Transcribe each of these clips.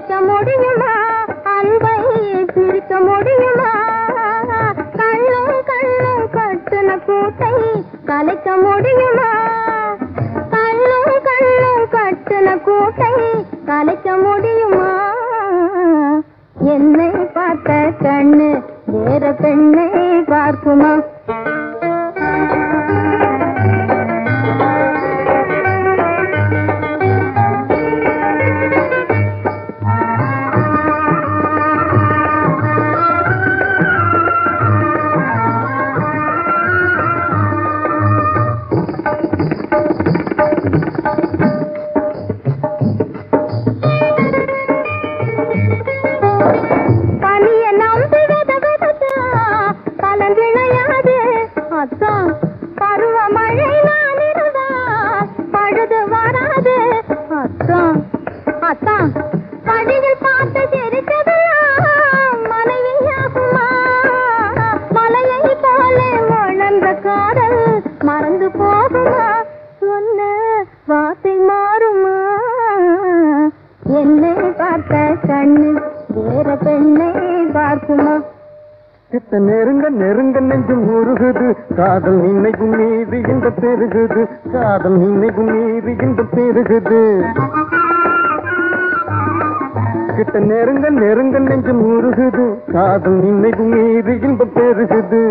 அழிக்க முடியுமா அன்பை பிரிக்க முடியுமா கண்ணும் கண்ணும் கட்டுன கூட்டை கலைக்க முடியுமா கண்ணும் கண்ணும் கட்டுன கூட்டை கலைக்க முடியுமா என்னை பார்த்த கண்ணு வேற பெண்ணை பார்க்குமா பனிய நம்பி வித விதச்சா பலன் விளையாது அத்தான் பருவ மழை நான் இருந்தா பழுது வராது அத்தான் அத்தான் படியில் பார்த்து சிரித்ததெல்லாம் மனைவியாகுமா மலையை போல வளர்ந்த காதல் மறந்து போகுமா சொன்ன வார்த்தை மாறுமா என்னை பார்த்த கண்ணு வேற பெண்ணை பார்க்குமா கிட்ட நெருங்க நெருங்க நெஞ்சம் உருகுது காதல் நினைக்கும் மீது இந்த பெருகுது காதல் நினைக்கும் மீது இந்த பெருகுது கிட்ட நெருங்க நெருங்க நெஞ்சம் உருகுது காதல் நினைக்கும் மீது இந்த பெருகுது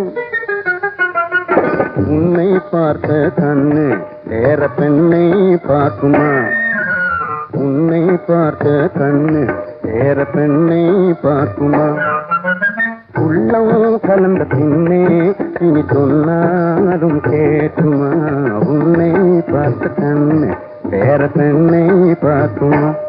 உன்னை பார்த்த கண்ணு வேற பெண்ணை பார்க்குமா உன்னை பார்த்த கண்ணு வேற பெண்ணை பார்க்குமா உள்ளம் கலந்த பின்னே இனி சொன்னாலும் கேட்குமா உன்னை பார்த்த கண்ணு வேற பெண்ணை பார்க்குமா